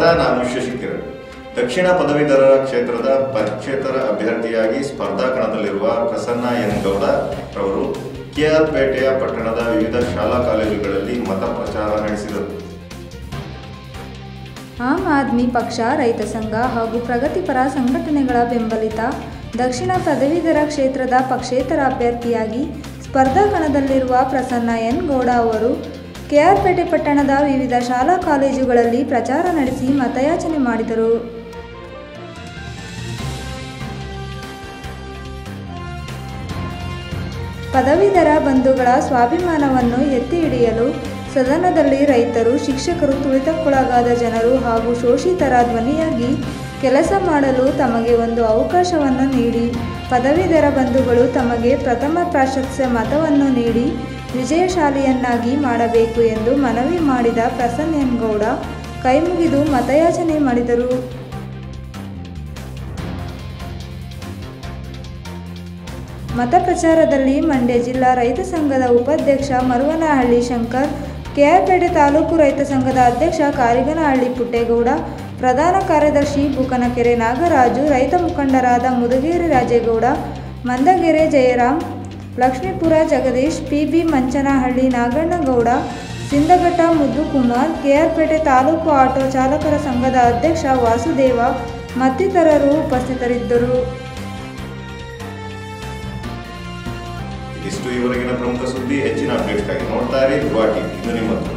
ನಾನು ಶಶಿಕಿರಣ್ ದಕ್ಷಿಣ ಪದವೀಧರರ ಕ್ಷೇತ್ರದ ಪಕ್ಷೇತರ ಅಭ್ಯರ್ಥಿಯಾಗಿ ಸ್ಪರ್ಧಾ ಕಣದಲ್ಲಿರುವ ಪ್ರಸನ್ನ ಎನ್ ಗೌಡ ರವರು ಕೆಆರ್ ಪೇಟೆಯ ಪಟ್ಟಣದ ವಿವಿಧ ಶಾಲಾ ಕಾಲೇಜುಗಳಲ್ಲಿ ಮತ ಪ್ರಚಾರ ನಡೆಸಿದರು ಆಮ್ ಆದ್ಮಿ ಪಕ್ಷ ರೈತ ಸಂಘ ಹಾಗೂ ಪ್ರಗತಿಪರ ಸಂಘಟನೆಗಳ ಬೆಂಬಲಿತ ದಕ್ಷಿಣ ಪದವೀಧರ ಕ್ಷೇತ್ರದ ಪಕ್ಷೇತರ ಅಭ್ಯರ್ಥಿಯಾಗಿ ಸ್ಪರ್ಧಾ ಕಣದಲ್ಲಿರುವ ಪ್ರಸನ್ನ ಎನ್ ಗೌಡ ಅವರು ಕೆಆರ್ಪೇಟೆ ಪಟ್ಟಣದ ವಿವಿಧ ಶಾಲಾ ಕಾಲೇಜುಗಳಲ್ಲಿ ಪ್ರಚಾರ ನಡೆಸಿ ಮತಯಾಚನೆ ಮಾಡಿದರು ಪದವೀಧರ ಬಂಧುಗಳ ಸ್ವಾಭಿಮಾನವನ್ನು ಎತ್ತಿ ಹಿಡಿಯಲು ಸದನದಲ್ಲಿ ರೈತರು ಶಿಕ್ಷಕರು ತುಳಿತಕ್ಕೊಳಗಾದ ಜನರು ಹಾಗೂ ಶೋಷಿತರ ಧ್ವನಿಯಾಗಿ ಕೆಲಸ ಮಾಡಲು ತಮಗೆ ಒಂದು ಅವಕಾಶವನ್ನು ನೀಡಿ ಪದವೀಧರ ಬಂಧುಗಳು ತಮಗೆ ಪ್ರಥಮ ಪ್ರಾಶಸ್ತ್ಯ ಮತವನ್ನು ನೀಡಿ ವಿಜಯಶಾಲಿಯನ್ನಾಗಿ ಮಾಡಬೇಕು ಎಂದು ಮನವಿ ಮಾಡಿದ ಪ್ರಸನ್ನ ಎನ್ ಗೌಡ ಕೈಮುಗಿದು ಮತಯಾಚನೆ ಮಾಡಿದರು ಮತ ಪ್ರಚಾರದಲ್ಲಿ ಮಂಡ್ಯ ಜಿಲ್ಲಾ ರೈತ ಸಂಘದ ಉಪಾಧ್ಯಕ್ಷ ಮರುವನಹಳ್ಳಿ ಶಂಕರ್ ಕೆಆರ್ಪೇಟೆ ತಾಲೂಕು ರೈತ ಸಂಘದ ಅಧ್ಯಕ್ಷ ಕಾರಿಗನಹಳ್ಳಿ ಪುಟ್ಟೇಗೌಡ ಪ್ರಧಾನ ಕಾರ್ಯದರ್ಶಿ ಬುಕನಕೆರೆ ನಾಗರಾಜು ರೈತ ಮುಖಂಡರಾದ ಮುದುಗೇರಿ ರಾಜೇಗೌಡ ಮಂದಗೆರೆ ಜಯರಾಮ್ ಲಕ್ಷ್ಮೀಪುರ ಜಗದೀಶ್ ಪಿಬಿ ಮಂಚನಹಳ್ಳಿ ನಾಗಣ್ಣಗೌಡ ಸಿಂದಘಟ್ಟ ಮುದ್ದುಕುಮಾರ್ ಕೆಆರ್ಪೇಟೆ ತಾಲೂಕು ಆಟೋ ಚಾಲಕರ ಸಂಘದ ಅಧ್ಯಕ್ಷ ವಾಸುದೇವ ಮತ್ತಿತರರು ಉಪಸ್ಥಿತರಿದ್ದರು ಇದಿಷ್ಟು ಇವರೆಗಿನ ಪ್ರಮುಖ ಸುದ್ದಿ ಹೆಚ್ಚಿನ ಅಪ್ಡೇಟ್ಸ್ಗಾಗಿ ನೋಡ್ತಾ ಇರಿ ಧ್ರುವ ಟಿವಿ ಇದು ನಿಮ್ಮದು